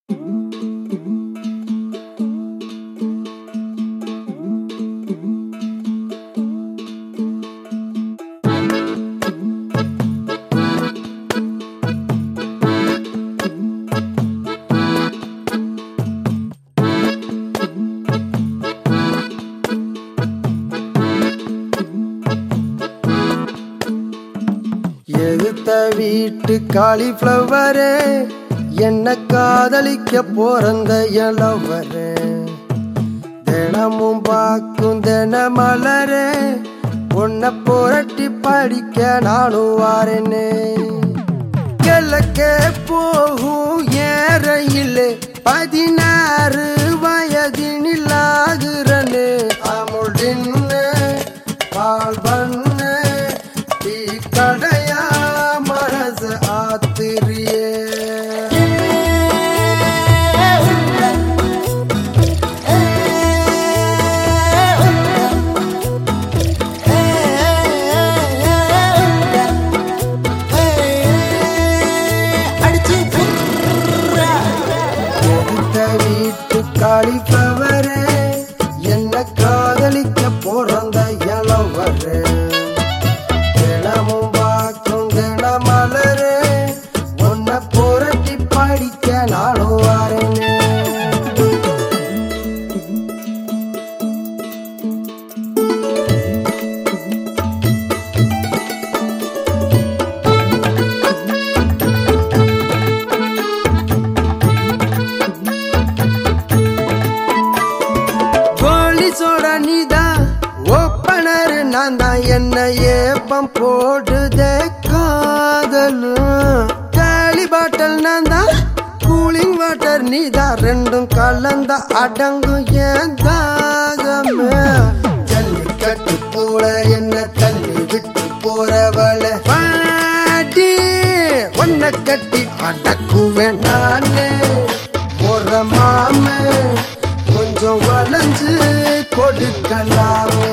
எதுத்த வீட்டு காலிஃப்ளவரே என்ன காதலிக்க போறந்த இளவரே தினமும் பார்க்கும் தின மலரே உன்னை புரட்டி படிக்க நானும் வாரேனே கிழக்கே போகும் ஏறையிலே பதினாறு வயதினில் ஆகுறனே அமுடின்னு பால் பண்ணு டீ கடையா மனசு ஆத்திரியே எடுத்த வீட்டு காலிஃப்ளவரே என்ன காதலிக்க பிறந்த இளவரே தினமும் பார்க்கும் தின மலரே உன்னை புரட்டி படிக்க நானும் வரேனே போலீஸோட நீதான் ஒப்பனர் நான் தான் என்ன ஏப்பம் போடுதே காதலு காலி பாட்டல் நான் தான் கூலிங் வாட்டர் நீதான் ரெண்டும் கலந்த அடங்கும் ஏன் தாகமே ஜல்லிக்கட்டு போல என்ன தள்ளி விட்டு போறவள பாடி உன்னை கட்டி அடக்குவேன் நானே போற மாமே கொஞ்சம் வளைஞ்சு கொடுக்கலாமே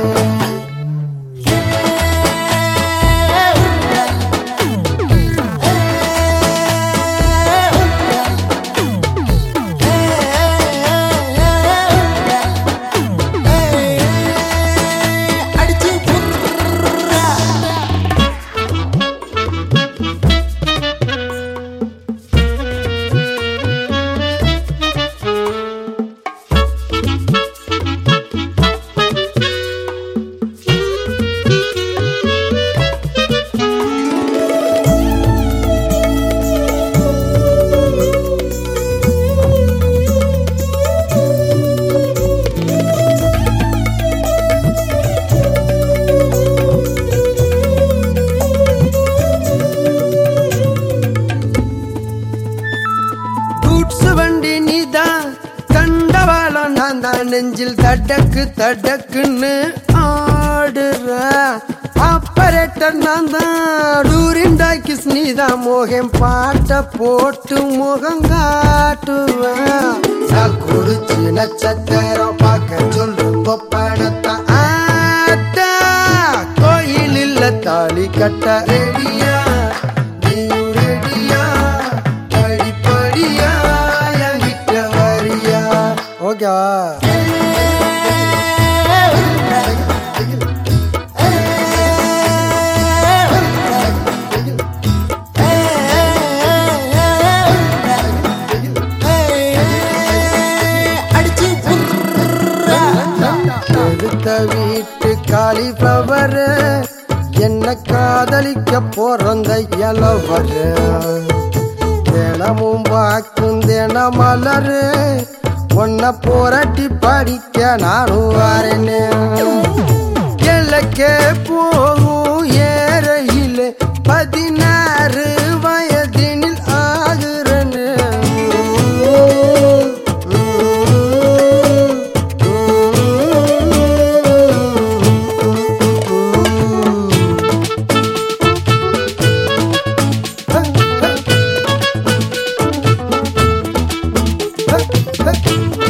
கூட்ஸ் வண்டி நீதான் கண்டவாளம் நான் தான் நெஞ்சில் தடக்கு தடக்குன்னு ஆடுற ஆப்பரேட்டர் நான் தான் டூரின் டாக்கிஸ் நீதான் மோகம் பாட்ட போட்டு முகம் காட்டுவேன் சால் குறிச்சு நட்சத்திரம் பார்க்க சொல்லும் படத்தை ஆட்டா கோயில் இல்ல தாலி கட்ட ரெடியா நீயும் ரெடியா படிப்படியா என்கிட்ட வரியா ஓகேவா எடுத்த வீட்டு காலிஃப்ளவர் என்ன காதலிக்க பிறந்த இளவர் தினமும் பார்க்கும் தின மலர் உன்னை புரட்டி படிக்க நானும் வரேனே கிழக்கே போகும் ஏறையிலே பதினாறு வயதினில் ஆகுறனே Hey!